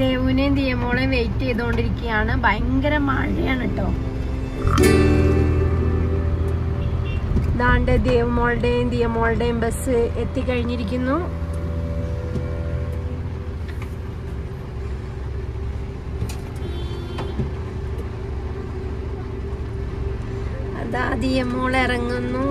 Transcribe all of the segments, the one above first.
ദേവുവിനെയും ദിയമോളെയും wait ചെയ്തുകൊണ്ടിരിക്കുകയാണ് ഭയങ്കര മഴയാണ് കേട്ടോ ദാണ്ട് ദേവമോളുടെയും ദിയമോളുടെയും ബസ് എത്തിക്കഴിഞ്ഞിരിക്കുന്നു അതാ ദിയമോൾ ഇറങ്ങുന്നു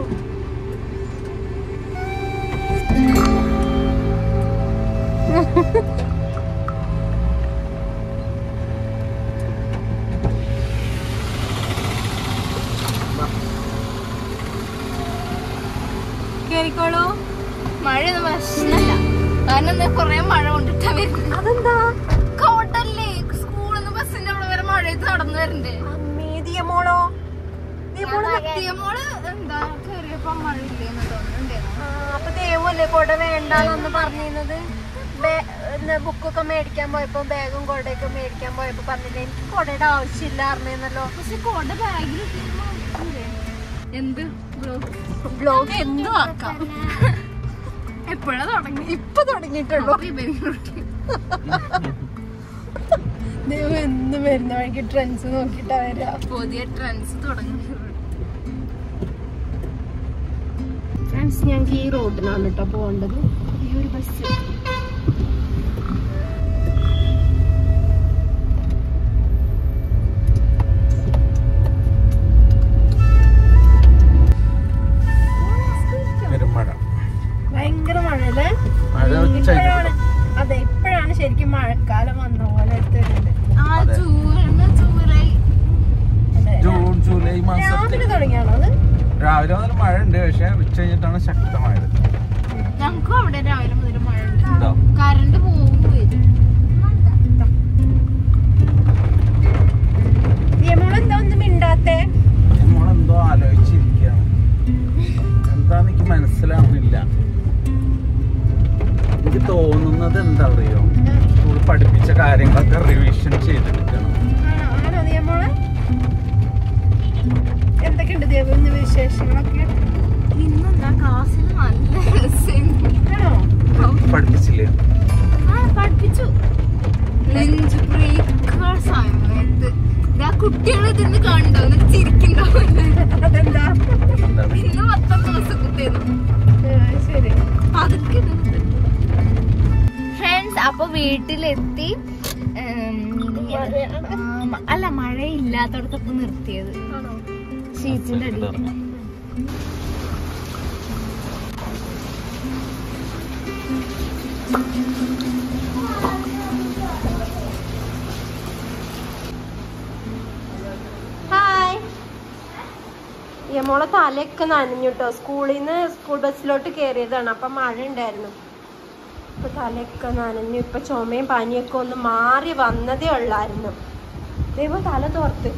കേറിക്കോളൂ മഴയൊന്നും പ്രശ്നമല്ല കാരണം ഇന്ന് കൊറേ മഴ കൊണ്ടിട്ടാ വരുന്നത് അതെന്താ കോട്ടല്ലേ സ്കൂളിൽ നിന്ന് ബസ്സിന്റെ അവിടെ വരെ മഴയത്ത് നടന്നു വരണ്ടേ അമ്മേ ദിയമോളോ ദിയമോള് മോള് എന്താ കേറിയപ്പോ മഴ ഇല്ലേന്ന് തോന്നുന്നുണ്ടായിരുന്നു ആ, അപ്പൊ ദേവല്ലേ കൊട വേണ്ടെന്ന് പറഞ്ഞിരുന്നത് ബുക്കൊക്കെ മേടിക്കാൻ പോയപ്പോ ബാഗും കൊടയൊക്കെ മേടിക്കാൻ പോയപ്പോ പറഞ്ഞില്ല എനിക്ക് കൊടയുടെ ആവശ്യമില്ല അറിഞ്ഞല്ലോ പക്ഷെ കോട്ട ബാഗിൽ എന്ത് ബ്ലോഗ് ബ്ലോഗ് എന്തും ആക്കാം എപ്പോഴാ തുടങ്ങി ഇപ്പൊ തുടങ്ങിയിട്ടുള്ളൂ ദൈവം എന്ന് വരുന്ന വഴിക്ക് ട്രെൻഡ്സ് നോക്കിട്ടാ വരിക പുതിയ ട്രെൻഡ്സ് തുടങ്ങി ഫ്രണ്ട്സ് ഞങ്ങൾക്ക് ഈ റോഡിനാണ് കേട്ടോ പോകേണ്ടത് ഈ ഒരു ബസ് പെരുമഴ ഭയങ്കര മഴ അല്ലേ മഴ ഉച്ചയ്ക്ക് ഇപ്പോഴാണ് അതെ ഇപ്പോഴാണ് ശരിക്കും മഴക്കാലം വന്ന പോലെ എടുത്തിട്ടുണ്ട് ആ അതെ. ചൂരണ് ചൂരായി അതെ ജൂൺ ജൂലൈ മാസത്തിൽ രാവിലെ തുടങ്ങിയാണോ അത് രാവിലെ മുതൽ മഴ ഉണ്ട് പക്ഷെ ഉച്ച കഴിഞ്ഞിട്ടാണ് ശക്തമായത് ഞങ്ങൾക്കും അവിടെ രാവിലെ മുതൽ മഴ ഉണ്ട് ഉണ്ടോ കറണ്ട് പോകും വരും നിയമങ്ങളെന്താ ഒന്നും മിണ്ടാത്തേ നമ്മളെന്തോ ആലോചിച്ചിരിക്കുകയാണ് എന്താന്ന് എനിക്ക് മനസ്സിലാവുന്നില്ല എനിക്ക് തോന്നുന്നത് എന്താ അറിയോ സ്കൂൾ പഠിപ്പിച്ച കാര്യങ്ങളൊക്കെ റിവിഷൻ ചെയ്തെടുക്കണം ആണോ ആണോ നിയമോളെ എന്തൊക്കെയുണ്ട് ദേവന്ന് വിശേഷങ്ങളൊക്കെ ഇന്നെന്താ ക്ലാസ്സിൽ നല്ല രസമായിരുന്നു ആണോ പഠിപ്പിച്ചില്ലേ ആ പഠിപ്പിച്ചു ലഞ്ച് ബ്രേക്ക് സമയത്ത് ഇതാ കുട്ടികൾ ഇതിന്ന് കണ്ടോ എന്നിട്ട് ചിരിക്കുന്നുണ്ടാവും അതെന്താ എന്താണ് ഇന്ന് മൊത്തം ദിവസം കുത്തിയത് ആ, ശരി ഫ്രണ്ട്സ് അപ്പൊ വീട്ടിലെത്തി ഉം, ആ, മ- അല്ല മഴ ഇല്ലാത്തടത്തപ്പോ നിർത്തിയത് ആണോ ഷീറ്റിന്റെ അടിയിൽ ഹായ് യമോളെ തലയൊക്കെ നനഞ്ഞു കേട്ടോ സ്കൂളിൽ നിന്ന് സ്കൂൾ ബസ്സിലോട്ട് കയറിയതാണ് അപ്പൊ മഴ ഉണ്ടായിരുന്നു ഇപ്പൊ തലയൊക്കെ നനഞ്ഞു ഇപ്പൊ ചുമയും പനിയൊക്കെ ഒന്ന് മാറി വന്നതേ ഉള്ളായിരുന്നു ദൈവം തല തോർത്ത്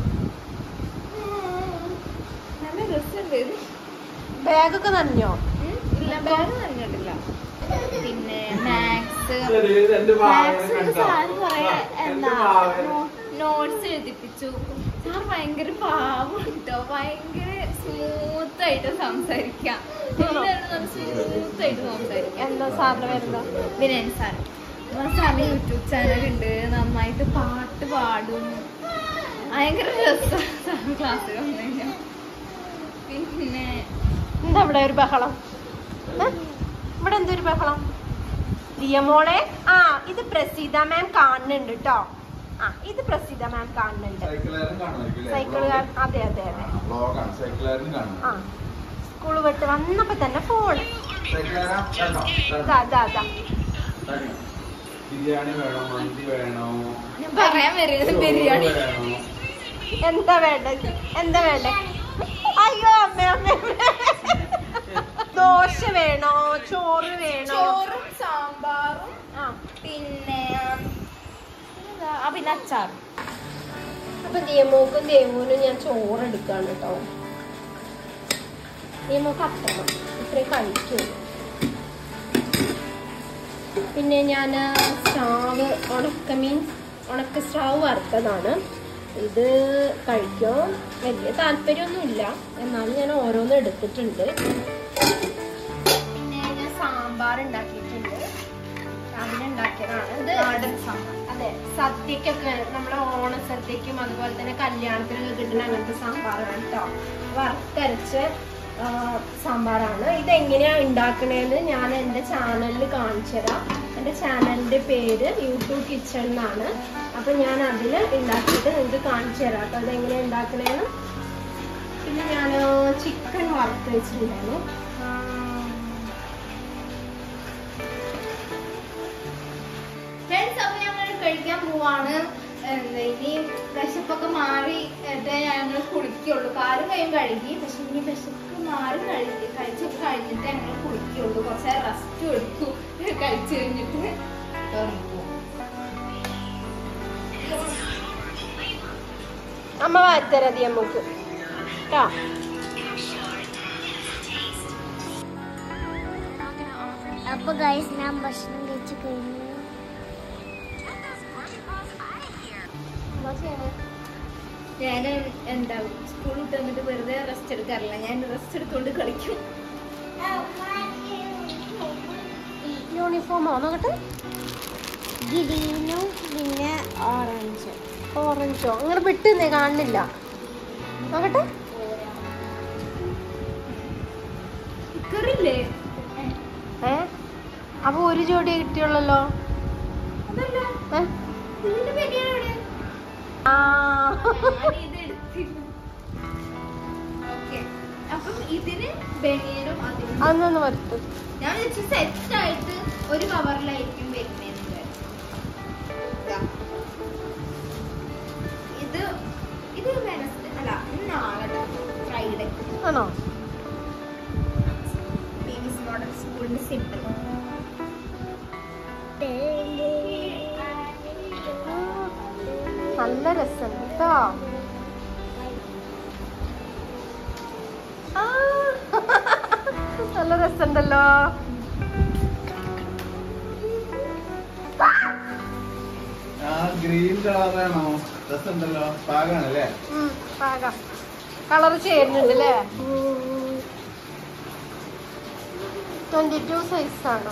നല്ല രസമുണ്ട് ബാഗൊക്കെ നനഞ്ഞോ ഇല്ല ബാഗ് നനഞ്ഞിട്ടില്ല പിന്നെ മാത്സ് മാത്സിന്റെ സാർ കുറെ എന്താ നോട്ട്സ് എഴുതിപ്പിച്ചു സാർ ഭയങ്കര പാവം കേട്ടോ ഭയങ്കര സ്മൂത്ത് ആയിട്ട് സംസാരിക്കാം സ്മൂത്ത് ആയിട്ട് സംസാരിക്കാം എന്താ സാറിന്റെ പേരെന്താ വിനയൻ സാർ സാറിന് യൂട്യൂബ് ചാനൽ ഉണ്ട് നന്നായിട്ട് പാട്ട് പാടും ഭയങ്കര രസമാണ് ക്ലാസ്സിൽ വന്നു കഴിഞ്ഞാൽ പിന്നെ എന്താ ഇവിടെ ഒരു ബഹളം ഏ? ഇവിടെ എന്തൊരു ബഹളം ദിയമോളെ ആ ഇത് പ്രസീത മാം കാണുന്നുണ്ട് കേട്ടോ ആ ഇത് പ്രസീത മാം കാണുന്നുണ്ട് സൈക്കിളുകാരൻ അതെ അതെ അതെ ആ സ്കൂൾ വിട്ട് വന്നപ്പോ തന്നെ ഫോൺ ഇതാ ഇതാ ഇതാ ബിരിയാണി വേണോ മന്തി വേണോ ഞാൻ പറയാൻ വരുന്നത് ബിരിയാണി വേണോ എന്താ വേണ്ടത് എന്താ വേണ്ടേ അയ്യോ അമ്മ അമ്മ ദോശ വേണോ ചോറ് വേണോ ചോറും സാമ്പാറും ആ പിന്നെ എന്താ, ആ പിന്നെ അച്ചാറും അപ്പൊ നിയമോക്കും ദേവൂനും ഞാൻ ചോറ് എടുക്കാണ് കേട്ടോ നിയമോക്ക് അത്തണം ഇത്രയും കഴിക്കുള്ളൂ പിന്നെ ഞാൻ സ്രാവ് ഉണക്ക മീൻസ് ഉണക്ക സ്രാവ് വറുത്തതാണ് ഇത് കഴിക്കോ വലിയ താല്പര്യമൊന്നുമില്ല എന്നാലും ഞാൻ ഓരോന്നും എടുത്തിട്ടുണ്ട് പിന്നെ ഞാൻ സാമ്പാർ ഉണ്ടാക്കിയിട്ടുണ്ട് അതിനുണ്ടാക്കിയതാണ് ഇത് നാടൻ സാമ്പാർ. അതെ സദ്യക്കൊക്കെ നമ്മുടെ ഓണസദ്യക്കും അതുപോലെ തന്നെ കല്യാണത്തിനൊക്കെ കിട്ടുന്ന അങ്ങനത്തെ സാമ്പാറാണ് കേട്ടോ വറുത്തരച്ച് ആ, സാമ്പാറാണ് ഇതെങ്ങനെയാ ഉണ്ടാക്കണേന്ന് ഞാൻ എൻ്റെ ചാനലിൽ കാണിച്ചു തരാം എൻ്റെ ചാനലിൻ്റെ പേര് യൂട്യൂബ് കിച്ചൺ എന്നാണ് അപ്പൊ ഞാൻ അതിൽ ഉണ്ടാക്കിയിട്ട് നിങ്ങൾക്ക് കാണിച്ചു തരാം കേട്ടോ അതെങ്ങനെയാ ഉണ്ടാക്കണേന്ന് പിന്നെ ഞാൻ ചിക്കൻ വറുത്ത് വെച്ചിട്ടുണ്ടായിരുന്നു ആ, ഫ്രണ്ട്സ് അപ്പൊ ഞങ്ങൾ കഴിക്കാൻ പോവാണ് എന്താ ഇനി വിശപ്പൊക്കെ മാറി ഞങ്ങൾ കുളിക്കുള്ളൂ കാലും കൈയും കഴുകി പക്ഷെ ഇനി വിശപ്പ് മാറി കഴുകി കഴിച്ചൊക്കെ കഴിഞ്ഞിട്ട് ഞങ്ങൾ കുളിക്കുള്ളൂ കുറച്ച് റെസ്റ്റ് എടുക്കൂ കഴിച്ചു കഴിഞ്ഞിട്ട് ഇറങ്ങിപ്പോവും. അമ്മ വാരിത്തരാം നമുക്ക് കേട്ടോ അപ്പൊ ഗൈസ് ഞാൻ ഭക്ഷണം കഴിച്ചു കഴിഞ്ഞു ഞാൻ എന്താ സ്കൂൾ വിട്ട് വന്നിട്ട് വെറുതെ റെസ്റ്റ് എടുക്കാറില്ല ഞാൻ റെസ്റ്റ് എടുത്തുകൊണ്ട് കളിക്കും യൂണിഫോമോ നോക്കട്ടെ ഗ്രീനും പിന്നെ ഓറഞ്ചും ഓറഞ്ചോ അങ്ങനെ വിട്ടുന്നേ കാണുന്നില്ല നോക്കട്ടെ സ്റ്റിക്കറില്ലേ ഏ അപ്പൊ ഒരു ജോഡി കിട്ടിയുള്ളല്ലോ അതല്ല ഏ? ഇതിന്റെ ബനിയൻ എവിടെ ആ ഇത് എടുത്തില്ല ഓക്കെ അപ്പം ഇതിന് ബനിയനും അതിനും അതൊന്ന് വറുത്ത് ഞാൻ വെച്ച് സെറ്റ് ആയിട്ട് ഒരു കവറിലായിരിക്കും വരുന്നത് ഇതാ. ഇത് ഇത് വെനസ്ഡേ അല്ല ഇത് നാളെ ഫ്രൈഡേ ആണോ ബേബീസ് മോഡൽ സ്കൂളിന്റെ സിമ്പിൾ നല്ല രസമുണ്ട് കേട്ടോ ആ, നല്ല രസമുണ്ടല്ലോ ആ ഗ്രീൻ കളറാണോ രസമുണ്ടല്ലോ പാകാണല്ലേ കളർ ചേരുന്നുണ്ട് അല്ലേ ട്വന്റി ടു സൈസ് ആണ്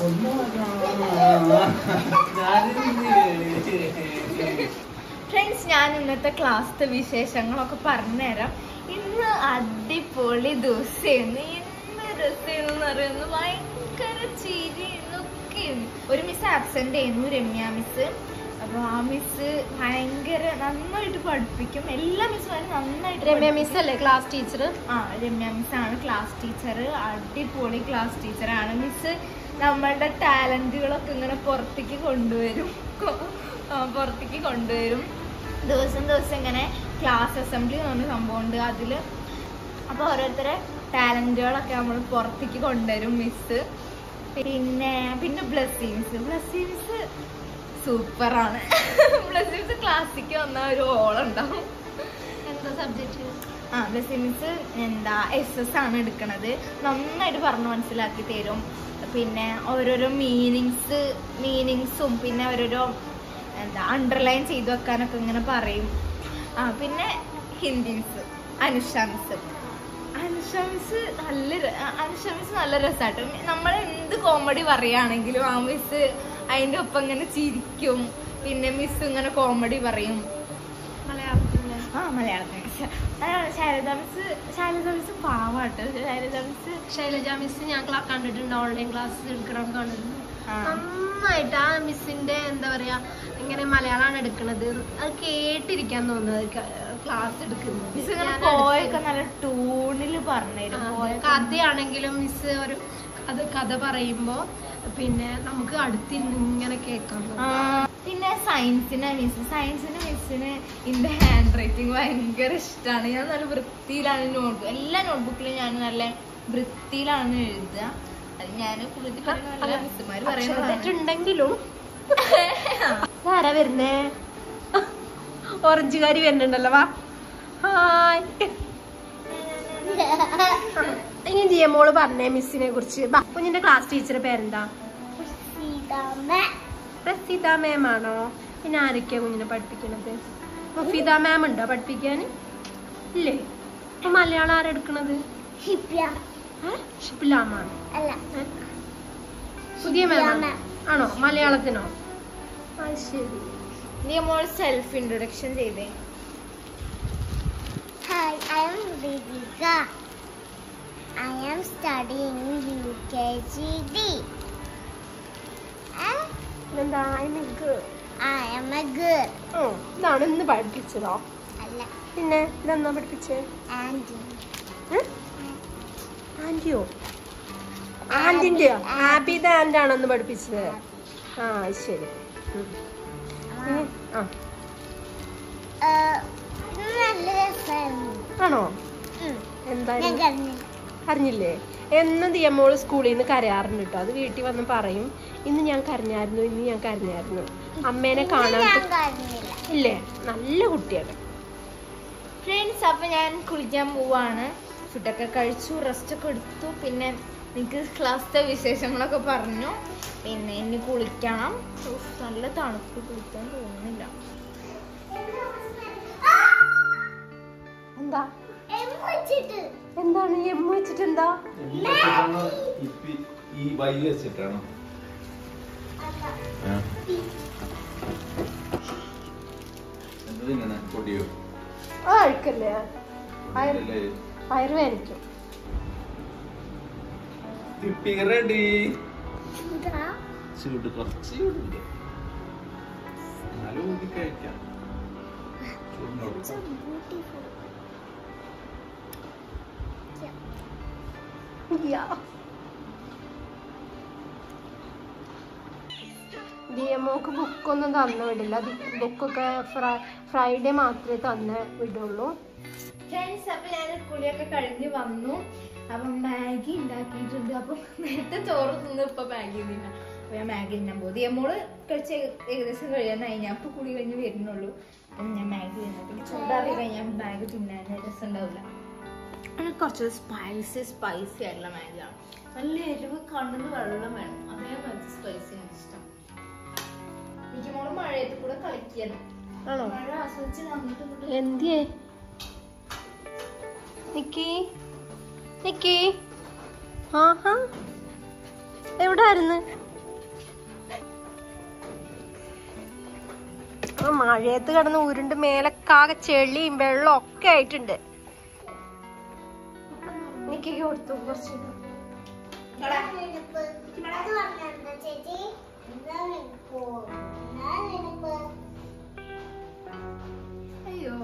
ഫ്രണ്ട്സ് ഞാൻ ഇന്നത്തെ ക്ലാസ്സിലെ വിശേഷങ്ങളൊക്കെ പറഞ്ഞുതരാം ഇന്ന് അടിപൊളി ദിവസമായിരുന്നു എന്ത് രസമായിരുന്നു പറയുന്നത് ഭയങ്കര ചിരി എന്നൊക്കെയായിരുന്നു ഒരു മിസ് ആബ്സെന്റ് ആയിരുന്നു രമ്യ മിസ് അപ്പൊ ആ മിസ് ഭയങ്കര നന്നായിട്ട് പഠിപ്പിക്കും എല്ലാ മിസ്സുമാരും നന്നായിട്ട് രമ്യ പഠിപ്പിക്കും. മിസ് അല്ലേ ക്ലാസ് ടീച്ചർ ആ രമ്യ മിസ് ആണ് ക്ലാസ് ടീച്ചർ അടിപൊളി ക്ലാസ് ടീച്ചറാണ് മിസ് നമ്മളുടെ ടാലന്റുകളൊക്കെ ഇങ്ങനെ പുറത്തേക്ക് കൊണ്ടുവരും ആ, പുറത്തേക്ക് കൊണ്ടുവരും ദിവസം ദിവസം ഇങ്ങനെ ക്ലാസ് അസംബ്ലി എന്ന് പറഞ്ഞ സംഭവമുണ്ട് അതിൽ അപ്പോൾ ഓരോരുത്തരെ ടാലന്റുകളൊക്കെ നമ്മൾ പുറത്തേക്ക് കൊണ്ടുവരും മിസ് പിന്നെ പിന്നെ ബ്ലസ്സിങ്സ് ബ്ലസ്സിങ്സ് സൂപ്പറാണ് ബ്ലസ്സിങ്സ് ക്ലാസ്സിക്ക് വന്നാൽ ഒരു ഓളുണ്ടാവും എന്താ സബ്ജക്റ്റ് ആ ബസിമിസ് എന്താ എസ് എസ് ആണ് എടുക്കണത് നന്നായിട്ട് പറഞ്ഞു മനസ്സിലാക്കി തരും പിന്നെ ഓരോരോ മീനിങ്സ് മീനിങ്സും പിന്നെ ഓരോരോ എന്താ അണ്ടർലൈൻ ചെയ്ത് വെക്കാനൊക്കെ ഇങ്ങനെ പറയും ആ പിന്നെ Hindi miss Anusha miss Anusha miss നല്ല ര- ആ, അനുഷ മിസ് നല്ല രസമായിട്ട് നമ്മൾ എന്ത് കോമഡി പറയുകയാണെങ്കിലും ആ മിസ് അതിൻ്റെ ഒപ്പം ഇങ്ങനെ ചിരിക്കും പിന്നെ മിസ് ഇങ്ങനെ കോമഡി പറയും മലയാളത്തിലെ ആ മലയാളത്തിൽ ശൈലജ മിസ് ശൈലജ മിസ് പാവാട്ടോ ശൈലജ മിസ് ശൈലജ മിസ് ഞാൻ ക്ലാ- കണ്ടിട്ടുണ്ട് ഓൺലൈൻ ക്ലാസ് എടുക്കണം കണ്ടിട്ടുണ്ട് ആ. നന്നായിട്ട് ആ മിസ്സിന്റെ എന്താ പറയാ ഇങ്ങനെ മലയാളമാണ് എടുക്കണത് അത് കേട്ടിരിക്കാൻ തോന്നുന്നത് ക്ലാസ് എടുക്കുന്നത് മിസ് ഇങ്ങനെ ഞാൻ പോയൊക്കെ അടുത്ത് നല്ല ടൂണിൽ പറഞ്ഞുതരും ആ, പോയൊക്കെ കഥയാണെങ്കിലും മിസ് ഒരു അത് കഥ പറയുമ്പോ പിന്നെ നമുക്ക് അടുത്തിരുന്ന് ഇങ്ങനെ കേൾക്കാൻ ആ, തോന്നും പിന്നെ സയൻസിന്റെ മിസ് സയൻസിന്റെ മിസ്സിന് എന്റെ ഹാൻഡ് റൈറ്റിംഗ് ഭയങ്കര ഇഷ്ടമാണ് ഞാൻ നല്ല വൃത്തിയിലാണ് നോട്ട് എല്ലാ നോട്ട്ബുക്കിലും ഞാൻ നല്ല വൃത്തിയിലാണ് എഴുതുക അത് ഞാൻ കൂടുതൽ പറയുന്ന മിസ്സുമാർ പറയുന്നത് തെറ്റുണ്ടെങ്കിലും ആരാ വരുന്നേ ഓറഞ്ചുകാരി വരുന്നുണ്ടല്ലോ വാ ഹായ് ഇനി ജിയ മോള് പറഞ്ഞേ മിസ്സിനെ കുറിച്ച് ബാ കുഞ്ഞിന്റെ ക്ലാസ് ടീച്ചറുടെ പേരെന്താ പ്രസീത മാം ആണോ പിന്നെ ആരൊക്കെയാ കുഞ്ഞിനെ പഠിപ്പിക്കണത് മുഫീദ മാം ഉണ്ടോ പഠിപ്പിക്കാൻ ഇല്ലേ അപ്പൊ മലയാളം ആരെടുക്കണത് ഹിപ്യ ഷിപ്പിലാമാണ് അല്ല പുതിയ മാം ഷിപ്യ ആണോ മലയാളത്തിനോ ആ ശരി നീ മോൾ സെൽഫ് ഇൻട്രൊഡക്ഷൻ ചെയ്തേ Hi, I am Vidika. I am studying UKGD. And എന്താ I am a girl. ഇതാണ് ഇന്ന് പഠിപ്പിച്ചതോ അല്ല പിന്നെ ഇതെന്നാ പഠിപ്പിച്ചേ ആൻറ്റി ആന്റിയോ ആന്റിന്റെയോ ആബിദ ആന്റ് ആണോ ഒന്ന് പഠിപ്പിച്ചത് ആ അത് ശരി ഉം. ഇനി- ആ ഇത് നല്ല രസമായിരുന്നു ആണോ ഉം. ഞാൻ എന്തായാലും കരഞ്ഞു അറിഞ്ഞില്ലേ എന്നും ദിയമോള് സ്കൂളിൽ നിന്ന് കരയാറുണ്ട് കേട്ടോ അത് വീട്ടിൽ വന്ന് പറയും ഇന്ന് ഞാൻ കരഞ്ഞായിരുന്നു ഇന്ന് ഞാൻ കരഞ്ഞായിരുന്നു അമ്മേനെ കാണാൻ ഞാൻ കരഞ്ഞില്ല ഇല്ലേ നല്ല കുട്ടിയാണ് ഫ്രണ്ട്സ് അപ്പൊ ഞാൻ കുളിക്കാൻ പോവാണ് ഫുഡൊക്കെ കഴിച്ചു റെസ്റ്റ് ഒക്കെ എടുത്തു പിന്നെ എനിക്ക് ക്ലാസ്സിലെ വിശേഷങ്ങളൊക്കെ പറഞ്ഞു പിന്നെ ഇനി കുളിക്കണം ഉഫ്, നല്ല തണുപ്പ് കുളിക്കാൻ തോന്നുന്നില്ല എന്താ വെച്ചിട്ട് എന്താണ് എമ്മ വെച്ചിട്ട് എന്താ ഈ വൈ വെച്ചിട്ടാണോ എന്ത് തിന്നണേ പൊടിയോ ആ അഴുക്കല്ലേ വയറ് ഇല്ലല്ലേ? വയറ് വേനിക്കും ഇപ്പി റെഡി ഇതാ ചൂട് കുറച്ച് ചൂടുണ്ട് എന്നാലും ഊതി കഴിക്കാം ചൂടിനോട് ബ്യൂട്ടിഫുൾ ദിയമോക്ക് ബുക്കൊന്നും തന്നു വിടില്ല ബുക്കൊക്കെ ഫ്രൈഡേ മാത്രമേ തന്ന് വിടുള്ളൂ ഫ്രണ്ട്സ് അപ്പൊ ഞാൻ കുളിയൊക്കെ കഴിഞ്ഞ് വന്നു അപ്പൊ മാഗി ഉണ്ടാക്കിയിട്ടുണ്ട് അപ്പൊ നേരത്തെ ചോറ് തിന്ന് ഇപ്പൊ മാഗി തിന്ന അപ്പൊ ഞാൻ മാഗി തിന്നാൻ പോകും ദിയമോള് കഴിച്ച് ഏക- ഏകദേശം കഴിയാനായി ഞാൻ ഇപ്പൊ കുളി കഴിഞ്ഞ് വരുന്നുള്ളൂ അപ്പം ഞാൻ മാഗി തിന്നു പിന്നെ ചൂടാറി കഴിഞ്ഞാൽ മാഗി തിന്നാൻ രസം ഉണ്ടാവില്ല അങ്ങനെ കുറച്ച് സ്പൈസി സ്പൈസി ആയിട്ടുള്ള മാഗിയാണ് നല്ല എരിവ് കണ്ണിന് വെള്ളം വേണം അതേമാതിരി സ്പൈസി ആണ് ഇഷ്ടം എനിക്ക് മോള് മഴയത്ത് കൂടെ കളിക്കണം ആണോ മഴ ആസ്വദിച്ച് അങ്ങോട്ടും ഇങ്ങോട്ടും എന്തിയേ നിക്കി നിക്കി ആഹാ എവിടെ ആയിരുന്നു ആ മഴയത്ത് കിടന്ന് ഉരുണ്ട് മേലക്കാകെ ചെളിയും വെള്ളം ഒക്കെ ആയിട്ടുണ്ട് നിക്കി കൊടുത്തു കുറച്ച് ചേച്ചി എന്താ നിനക്കോ എന്താ നിനക്ക് അയ്യോ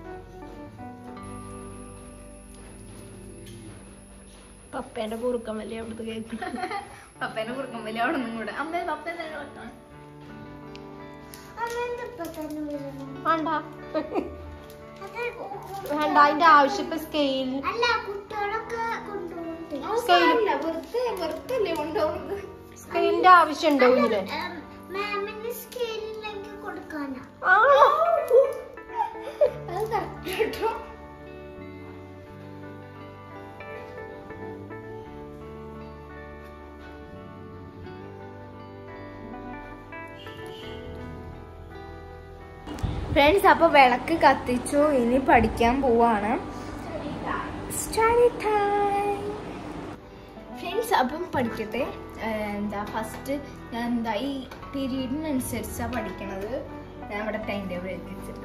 പപ്പേന്റെ കുറുക്കം വലിയ അവിടുത്തെ കേൾക്കും പപ്പേനെ കുറുക്കം വലിയ അവിടെ നിന്നും കൂടെ അമ്മ പപ്പ എന്താണ് വെക്കണം അമ്മേന്റെ ഇപ്പൊ തന്നെ വരുന്നു വേണ്ട അത് വേണ്ട അതിന്റെ ആവശ്യം ഇപ്പൊ സ്കെയിൽ അല്ല കുട്ടികളൊക്കെ കൊണ്ടുപോകുന്നുണ്ട് സാരില്ല വെറുതെ വെറുതെ അല്ലേ കൊണ്ടുപോകുന്നത് സ്കെയിലിന്റെ ആവശ്യം ഉണ്ടോ ഇതില് മാമിന് സ്കെയിലില്ലെങ്കിൽ കൊടുക്കാനാ ആ അത് കറക്റ്റ് കേട്ടോ ഫ്രണ്ട്സ് അപ്പൊ വിളക്ക് കത്തിച്ചു ഇനി പഠിക്കാൻ പോവാണ് ഫ്രണ്ട്സ് അപ്പം പഠിക്കട്ടെ ഏഹ് എന്താ ഫസ്റ്റ് ഞാൻ എന്താ ഈ പീരീഡിനനുസരിച്ചാണ് പഠിക്കണത് ഞാൻ ഇവിടെ ടൈം ടേബിൾ എത്തിച്ചിട്ട്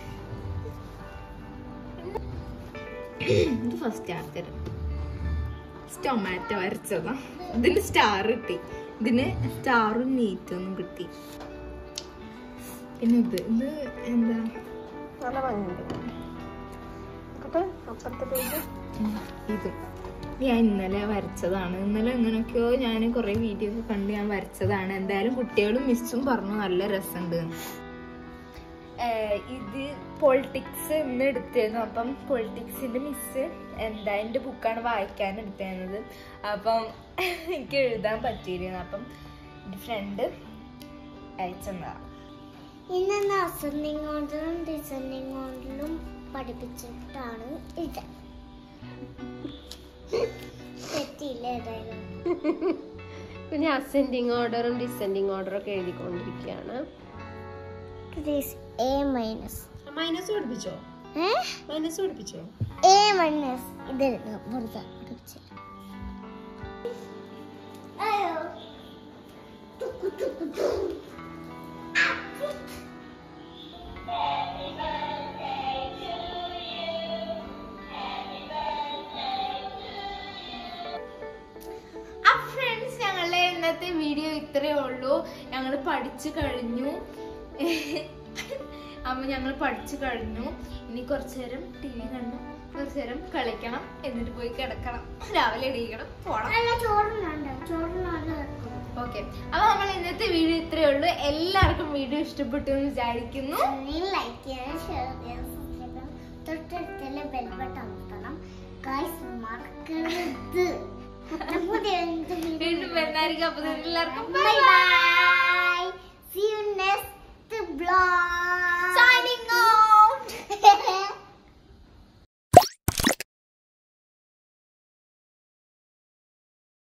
ഇത് ഫസ്റ്റ് ആക്കർ ടൊമാറ്റോ വരച്ചതാ ഇതിന് സ്റ്റാർ കിട്ടി ഇതിന് സ്റ്റാറും നീറ്റൊന്നും കിട്ടി പിന്നെ ഇത് ഇത് എന്താ നല്ല ഭംഗിയുണ്ട് നോക്കട്ടെ അപ്പുറത്തെ പേജ് ഇത് ഞാൻ ഇന്നലെ വരച്ചതാണ് ഇന്നലെ എങ്ങനെയൊക്കെയോ ഞാൻ കുറേ വീഡിയോ ഒക്കെ കണ്ട് ഞാൻ വരച്ചതാണ് എന്തായാലും കുട്ടികളും മിസ്സും പറഞ്ഞു നല്ല രസമുണ്ട് ഇത് പൊളിറ്റിക്സ് ഇന്ന് എടുത്തിരുന്നു അപ്പം പൊളിറ്റിക്സിന്റെ മിസ് എന്താ എൻ്റെ ബുക്കാണ് വായിക്കാൻ എടുത്തിരുന്നത് അപ്പം എനിക്ക് എഴുതാൻ പറ്റിയിരുന്നു അപ്പം എൻ്റെ ഫ്രണ്ട് അയച്ചെന്നതാ ഇന്ന് അസെൻഡിങ് ഓർഡറും ഡിസെൻഡിങ് ഓർഡറിലും പഠിപ്പിച്ചിട്ടാണ് ഇത് തെറ്റിയില്ല ഏതായാലും പിന്നെ അസെൻഡിങ് ഓർഡറും ഡിസെൻഡിങ് ഓർഡറും ഒക്കെ എഴുതിക്കൊണ്ടിരിക്കുകയാണ് ദിസ് എ മൈനസ് മൈനസ് പഠിപ്പിച്ചോ ഏ മൈനസ് പഠിപ്പിച്ചോ എ മൈനസ് ഇത് വെറുതെ പഠിപ്പിച്ചു അയ്യോ തുക്കു അപ്പൊ ഫ്രണ്ട്സ് ഞങ്ങളുടെ ഇന്നത്തെ വീഡിയോ ഇത്രയേ ഉള്ളൂ ഞങ്ങൾ പഠിച്ചു കഴിഞ്ഞു അപ്പൊ ഞങ്ങൾ പഠിച്ചു കഴിഞ്ഞു ഇനി കുറച്ചു നേരം ടി വി കണ്ടു കുറച്ചു നേരം കളിക്കണം എന്നിട്ട് പോയി കിടക്കണം രാവിലെ എണീക്കണം പോണം അല്ല ചോറിനുണ്ട് ചോറിനുണ്ട് വെക്കും ഓക്കെ അപ്പൊ നമ്മൾ ഇന്നത്തെ വീഡിയോ ഇത്രയേ ഉള്ളൂ എല്ലാവർക്കും വീഡിയോ ഇഷ്ടപ്പെട്ടു എന്ന് വിചാരിക്കുന്നു നീ ലൈക്ക് ചെയ്യാൻ ഷെയർ ചെയ്യാൻ സബ്സ്ക്രൈബ് ചെയ്യാൻ തൊട്ടടുത്തുള്ള ബെൽ ബട്ടൺ അമർത്തണം ഗൈസ് മറക്കരുത് പുതിയ എന്ത് വീണ്ടും വരുന്നതായിരിക്കും അപ്പൊ എല്ലാവർക്കും ബൈ ബൈ